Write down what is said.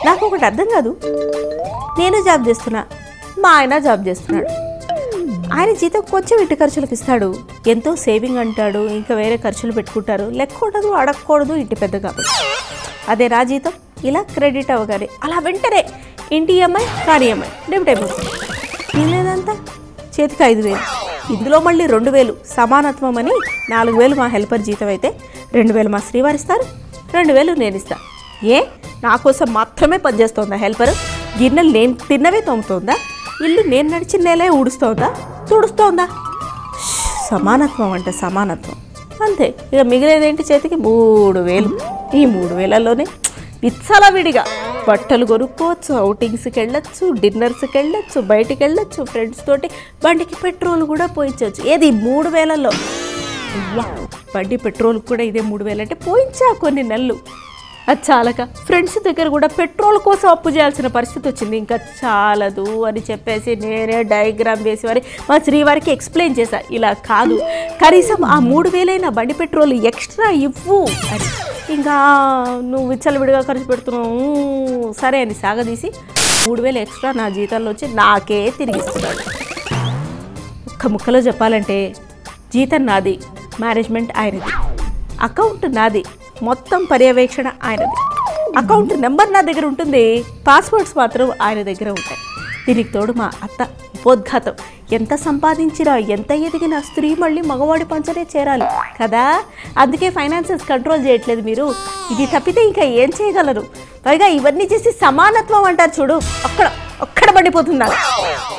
నాకు ఒకటి అర్థం కాదు నేను జాబ్ చేస్తున్నా మా ఆయన జాబ్ చేస్తున్నాడు ఆయన జీతం కొంచెం ఇంటి ఖర్చులకు ఇస్తాడు ఎంతో సేవింగ్ అంటాడు ఇంకా వేరే ఖర్చులు పెట్టుకుంటారు లెక్కకూడదు అడగకూడదు ఇంటి పెద్ద కాబట్టి అదే నా జీతం ఇలా క్రెడిట్ అవ్వగానే అలా వెంటనే ఇంటి ఈఎంఐ కాని ఈఎంఐ డెబిట్ అయిపోతుంది లేదంతా చేతికి ఐదు వేలు ఇందులో మళ్ళీ రెండు వేలు సమానత్వం అని నాలుగు వేలు మా హెల్పర్ జీతం అయితే రెండు వేలు మా శ్రీవారు ఇస్తారు రెండు వేలు నేను ఇస్తా ఏ నా కోసం మాత్రమే పనిచేస్తోందా హెల్పర్ గిన్నెలు నేను తిన్నవే తోముతోందా ఇల్లు నేను నడిచిన నేలే ఊడుస్తోందా తుడుస్తోందా ష్, సమానత్వం అంటే సమానత్వం అంతే ఇక మిగిలేదేంటి చేతికి మూడు వేలు ఈ మూడు వేలలోనే విచ్చలవిడిగా బట్టలు కొనుక్కోవచ్చు అవుటింగ్స్కి వెళ్ళొచ్చు డిన్నర్స్కి వెళ్ళొచ్చు బయటికి వెళ్ళొచ్చు ఫ్రెండ్స్ తోటి బండికి పెట్రోల్ కూడా పోయించవచ్చు ఏది మూడు వేలలో వా, బండి పెట్రోల్ కూడా ఇదే మూడు వేలు అంటే పోయించా కొన్ని నెలలు అది చాలక ఫ్రెండ్స్ దగ్గర కూడా పెట్రోల్ కోసం అప్పు చేయాల్సిన పరిస్థితి వచ్చింది ఇంకా చాలదు అని చెప్పేసి నేనే డయాగ్రామ్ వేసి వారి మా శ్రీవారికి ఎక్స్ప్లెయిన్ చేశా ఇలా కాదు కనీసం ఆ మూడు వేలైన బండి పెట్రోల్ ఎక్స్ట్రా ఇవ్వు అని ఇంకా నువ్వు విచ్చలవిడిగా ఖర్చు పెడుతున్నావు ఊ, సరే అని సాగదీసి మూడు వేలు ఎక్స్ట్రా నా జీతంలో వచ్చి నాకే తిరిగి ఇస్తున్నాడు ఒక్క ముక్కలో చెప్పాలంటే జీతం నాది మేనేజ్మెంట్ ఆయనది అకౌంట్ నాది మొత్తం పర్యవేక్షణ ఆయనది అకౌంట్ నెంబర్ నా దగ్గర ఉంటుంది పాస్వర్డ్స్ మాత్రం ఆయన దగ్గర ఉంటాయి దీనికి తోడు మా అత్త ఉపోద్ఘాతం ఎంత సంపాదించినా ఎంత ఎదిగినా స్త్రీ మళ్ళీ మగవాడి పంచనే చేరాలి కదా అందుకే ఫైనాన్సెస్ కంట్రోల్ చేయట్లేదు మీరు ఇది తప్పితే ఇంకా ఏం చేయగలరు పైగా ఇవన్నీ చేసి సమానత్వం అంటారు చూడు అక్కడ అక్కడ పడిపోతున్నారు